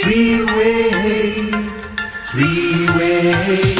Freeway, freeway.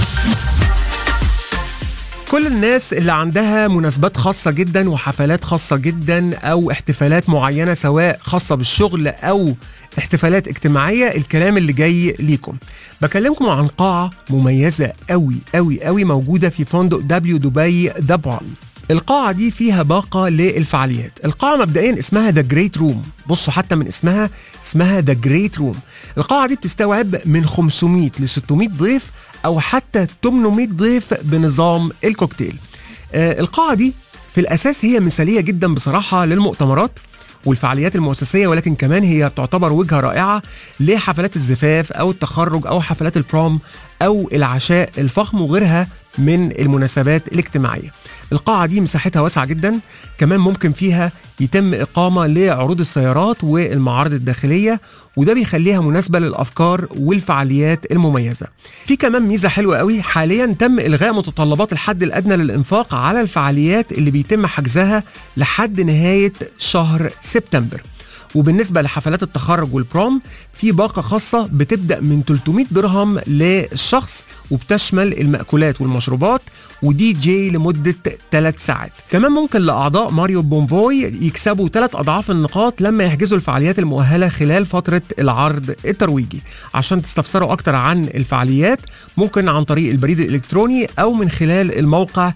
كل الناس اللي عندها مناسبات خاصة جدا وحفلات خاصة جدا أو احتفالات معينة سواء خاصة بالشغل أو احتفالات اجتماعية الكلام اللي جاي ليكم بكلمكم عن قاعة مميزة قوي قوي قوي موجودة في فندق دبليو دبي ذا بالم القاعة دي فيها باقة للفعاليات القاعة مبدئيا اسمها ذا جريت روم بصوا حتى من اسمها اسمها ذا جريت روم القاعة دي بتستوعب من 500 ل 600 ضيف او حتى 800 ضيف بنظام الكوكتيل آه القاعة دي في الاساس هي مثالية جدا بصراحة للمؤتمرات والفعاليات المؤسسية ولكن كمان هي تعتبر وجهة رائعة لحفلات الزفاف أو التخرج أو حفلات البروم أو العشاء الفخم وغيرها من المناسبات الاجتماعية القاعة دي مساحتها واسعة جدا كمان ممكن فيها يتم إقامة لعروض السيارات والمعارض الداخلية وده بيخليها مناسبة للأفكار والفعاليات المميزة في كمان ميزة حلوة قوي حاليا تم إلغاء متطلبات الحد الأدنى للإنفاق على الفعاليات اللي بيتم حجزها لحد نهاية شهر سبتمبر وبالنسبة لحفلات التخرج والبروم في باقة خاصة بتبدأ من 300 درهم للشخص وبتشمل المأكولات والمشروبات ودي جي لمدة 3 ساعات كمان ممكن لأعضاء ماريو بومفوي يكسبوا 3 أضعاف النقاط لما يحجزوا الفعاليات المؤهلة خلال فترة العرض الترويجي عشان تستفسروا أكتر عن الفعاليات ممكن عن طريق البريد الإلكتروني أو من خلال الموقع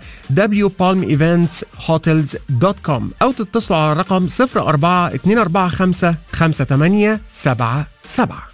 wpalmeeventshotels.com أو تتصلوا على الرقم 04 245 5877